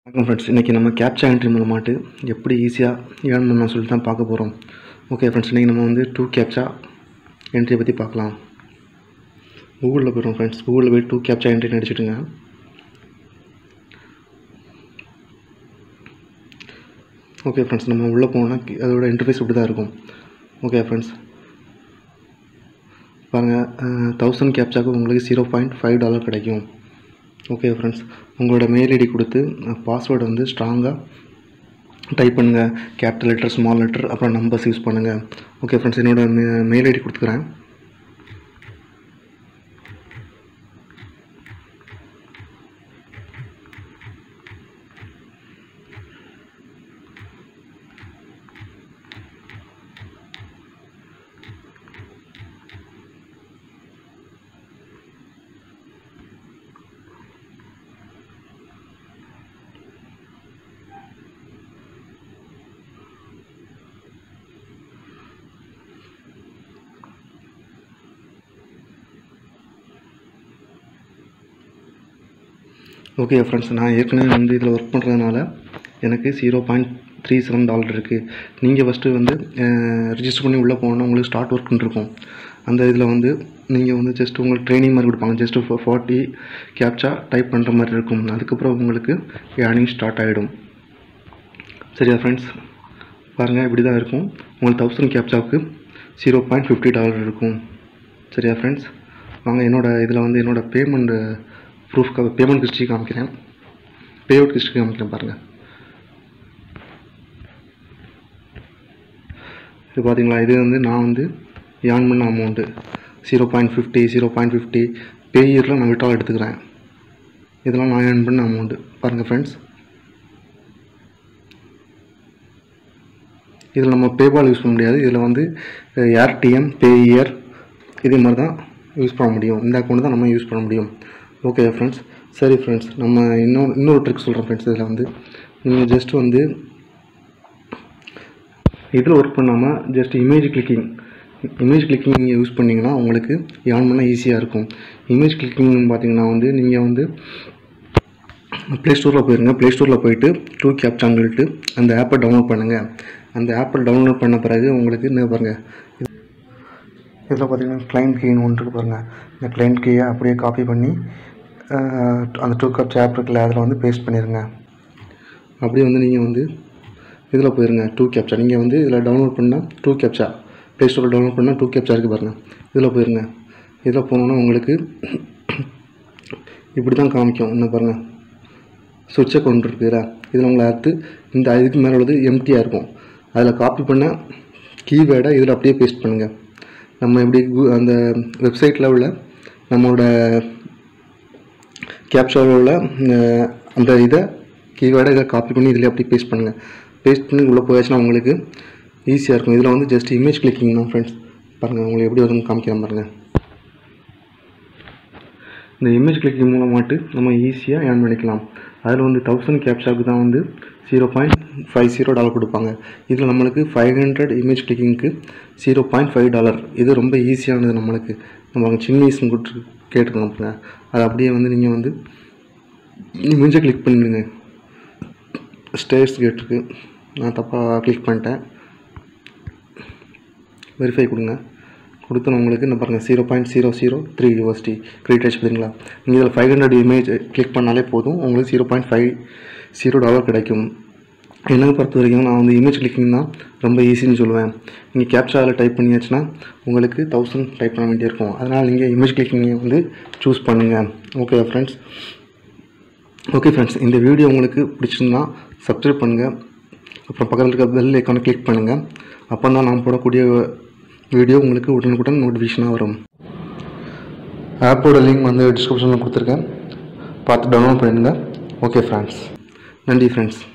வணக்கம் ஃப்ரெண்ட்ஸ் இன்றைக்கி நம்ம கேப்சா என்ட்ரி மூலமாட்டு எப்படி ஈஸியாக ஏர்ன் பண்ணலாம் சொல்லிட்டு தான் பார்க்க போகிறோம் ஓகே ஃப்ரெண்ட்ஸ் இன்றைக்கி நம்ம வந்து டூ கேப்சா என்ட்ரியை பற்றி பார்க்கலாம் கூகுளில் போய்டும் ஃப்ரெண்ட்ஸ் கூகுளில் போய் டூ கேப்சா என்ட்ரின்னு அடிச்சுட்டுங்க ஓகே ஃப்ரெண்ட்ஸ் நம்ம உள்ளே போனால் அதோட இன்டர்ஃபேஸ் இப்படி தான் இருக்கும் ஓகே ஃப்ரெண்ட்ஸ் பாருங்கள் தௌசண்ட் கேப்சாக்கு உங்களுக்கு ஜீரோ பாயிண்ட் ஃபைவ் டாலர் கிடைக்கும் ஓகே ஃப்ரெண்ட்ஸ் உங்களோட மெயில் ஐடி கொடுத்து பாஸ்வேர்டு வந்து ஸ்ட்ராங்காக டைப் பண்ணுங்கள் கேபிட்டல் லெட்டர் ஸ்மால் லெட்டர் அப்புறம் நம்பர்ஸ் யூஸ் பண்ணுங்கள் ஓகே ஃப்ரெண்ட்ஸ் என்னோட மெயில் ஐடி கொடுத்துக்கிறேன் ஓகே ஃப்ரெண்ட்ஸ் நான் ஏற்கனவே வந்து இதில் ஒர்க் பண்ணுறதுனால எனக்கு zero point three seven dollar இருக்குது நீங்கள் ஃபஸ்ட்டு வந்து ரிஜிஸ்டர் பண்ணி உள்ளே போனோன்னா உங்களுக்கு ஸ்டார்ட் ஒர்க்குன்னு இருக்கும் அந்த இதில் வந்து நீங்கள் வந்து ஜஸ்ட் உங்களுக்கு ட்ரைனிங் மாதிரி கொடுப்பாங்க ஜஸ்ட் ஃபார்ட்டி கேப்சா டைப் பண்ணுற மாதிரி இருக்கும் அதுக்கப்புறம் உங்களுக்கு ஏர்னிங் ஸ்டார்ட் ஆகிடும் சரியா ஃப்ரெண்ட்ஸ் பாருங்கள் இப்படி தான் இருக்கும் உங்களுக்கு தௌசண்ட் கேப்சாவுக்கு ஜீரோ பாயிண்ட் ஃபிஃப்டி டாலர் இருக்கும் சரியா ஃப்ரெண்ட்ஸ் வாங்க என்னோடய இதில் வந்து என்னோடய பேமெண்ட் ப்ரூஃப் பேமெண்ட் ஹிஸ்ட்ரி காமிக்கிறேன் பே அவுட் ஹிஸ்ட்ரி காமிக்கிறேன் பாருங்கள் இது பார்த்தீங்களா இது வந்து நான் வந்து ஏர்ன் பண்ண amount zero point fifty zero point fifty per இயரில் நான் விட்டால் எடுத்துக்கிறேன் இதெல்லாம் நான் ஏர்ன் பண்ண அமௌண்ட்டு பாருங்கள் ஃப்ரெண்ட்ஸ் இதில் நம்ம பேபால் யூஸ் பண்ண முடியாது இதில் வந்து ஏர்டிஎம் பே இயர் இதே மாதிரி தான் யூஸ் பண்ண முடியும் இந்த அக்கௌண்ட் தான் நம்ம யூஸ் பண்ண முடியும் ஓகே ஃப்ரெண்ட்ஸ் சரி ஃப்ரெண்ட்ஸ் நம்ம இன்னொரு இன்னொரு ட்ரிக் சொல்கிறேன் ஃப்ரெண்ட்ஸ் இதில் வந்து நீங்கள் ஜஸ்ட் வந்து இதில் ஒர்க் பண்ணாமல் just image clicking image clicking நீங்கள் யூஸ் பண்ணிங்கன்னா உங்களுக்கு ஏர்ன் பண்ண ஈஸியாக இருக்கும் இமேஜ் கிளிக்கிங் பார்த்தீங்கன்னா வந்து நீங்கள் வந்து ப்ளே ஸ்டோரில் போயிருங்க ப்ளே ஸ்டோரில் போயிட்டு டூ கேப்சான்னு சொல்லிட்டு அந்த ஆப்பை டவுன்லோட் பண்ணுங்கள் அந்த ஆப்பை டவுன்லோட் பண்ண பிறகு உங்களுக்கு என்ன பாருங்கள் இதில் பார்த்தீங்கன்னா கிளைண்ட் கீன்னு ஒன்று இருக்கு பாருங்கள் இந்த கிளைண்ட் கீயை அப்படியே காப்பி பண்ணி அந்த டூ கப் ஆப் இருக்குல்ல அதில் வந்து பேஸ்ட் பண்ணிடுங்க அப்படியே வந்து நீங்கள் வந்து இதில் போயிருங்க டூ கேப்சா நீங்கள் வந்து இதில் டவுன்லோட் பண்ணால் டூ கேப்சா ப்ளே ஸ்டோரில் டவுன்லோட் பண்ணால் டூ கேப்சா இருக்குது பாருங்கள் இதில் போயிருங்க இதில் போனோன்னா உங்களுக்கு இப்படி தான் காமிக்கும் என்ன பாருங்கள் சுவிட்சை கொண்டு இருக்குதுல இதில் உங்களை அடுத்து இந்த இதுக்கு மேலே உள்ளது எம்டியாக இருக்கும் அதில் காப்பி பண்ண கீவேர்டை இதில் அப்படியே பேஸ்ட் பண்ணுங்கள் நம்ம எப்படி அந்த வெப்சைட்டில் உள்ள நம்மளோட கேப்சாவில் உள்ள அந்த இதை கீவேர்டை இதை காப்பி பண்ணி இதில் அப்படியே பேஸ்ட் பண்ணுங்கள் பேஸ்ட் பண்ணி உள்ளே போயாச்சுன்னா உங்களுக்கு ஈஸியாக இருக்கும் இதில் வந்து ஜஸ்ட் இமேஜ் கிளிக்கிங் தான் ஃப்ரெண்ட்ஸ் பாருங்கள் உங்களுக்கு எப்படி வரும்னு காமிக்கிறேன் பாருங்கள் இந்த இமேஜ் கிளிக்கிங் மூலமாட்டு நம்ம ஈஸியாக ஏர்ன் பண்ணிக்கலாம் அதில் வந்து தௌசண்ட் கேப்ஷாக்கு தான் வந்து zero point five zero dollar கொடுப்பாங்க இதில் நம்மளுக்கு ஃபைவ் ஹண்ட்ரட் இமேஜ் கிளிக்கிங்க்கு ஜீரோ பாயிண்ட் ஃபைவ் டாலர் இது ரொம்ப ஈஸியானது நம்மளுக்கு நம்ம சின்ன வயசு கொடுத்து கேட்டுருக்கோம் அதை அப்படியே வந்து நீங்கள் வந்து இமேஜை கிளிக் பண்ணிடுங்க ஸ்டேர்ஸ் கேட்டிருக்கு நான் தப்பாக கிளிக் பண்ணிட்டேன் வெரிஃபை கொடுங்க கொடுத்தோம் உங்களுக்கு என்ன பாருங்கள் zero point zero zero three USD credit ஆச்சு பார்த்தீங்களா நீங்கள் இதில் ஃபைவ் ஹண்ட்ரட் இமேஜ் கிளிக் பண்ணாலே போதும் உங்களுக்கு zero point five zero dollar கிடைக்கும் என்னை பொறுத்த வரைக்கும் நான் வந்து இமேஜ் கிளிக்கிங் தான் ரொம்ப ஈஸின்னு சொல்லுவேன் நீங்கள் கேப்சாவில் டைப் பண்ணியாச்சுன்னா உங்களுக்கு தௌசண்ட் டைப் பண்ண வேண்டியிருக்கும் அதனால் நீங்கள் இமேஜ் கிளிக்கிங்கை வந்து சூஸ் பண்ணுங்கள் ஓகே ஃப்ரெண்ட்ஸ் ஓகே ஃப்ரெண்ட்ஸ் இந்த வீடியோ உங்களுக்கு பிடிச்சிருந்தா சப்ஸ்கிரைப் பண்ணுங்கள் அப்புறம் பக்கத்தில் இருக்க பெல் ஐக்கானை கிளிக் பண்ணுங்கள் அப்போ தான் நான் போடக்கூடிய வீடியோ உங்களுக்கு உடனுக்குடன் நோட்டிஃபிகேஷனாக வரும் ஆப்போட லிங்க் வந்து டிஸ்கிரிப்ஷனில் கொடுத்துருக்கேன் பார்த்து டவுன்லோட் பண்ணிடுங்க ஓகே ஃப்ரெண்ட்ஸ் நன்றி ஃப்ரெண்ட்ஸ்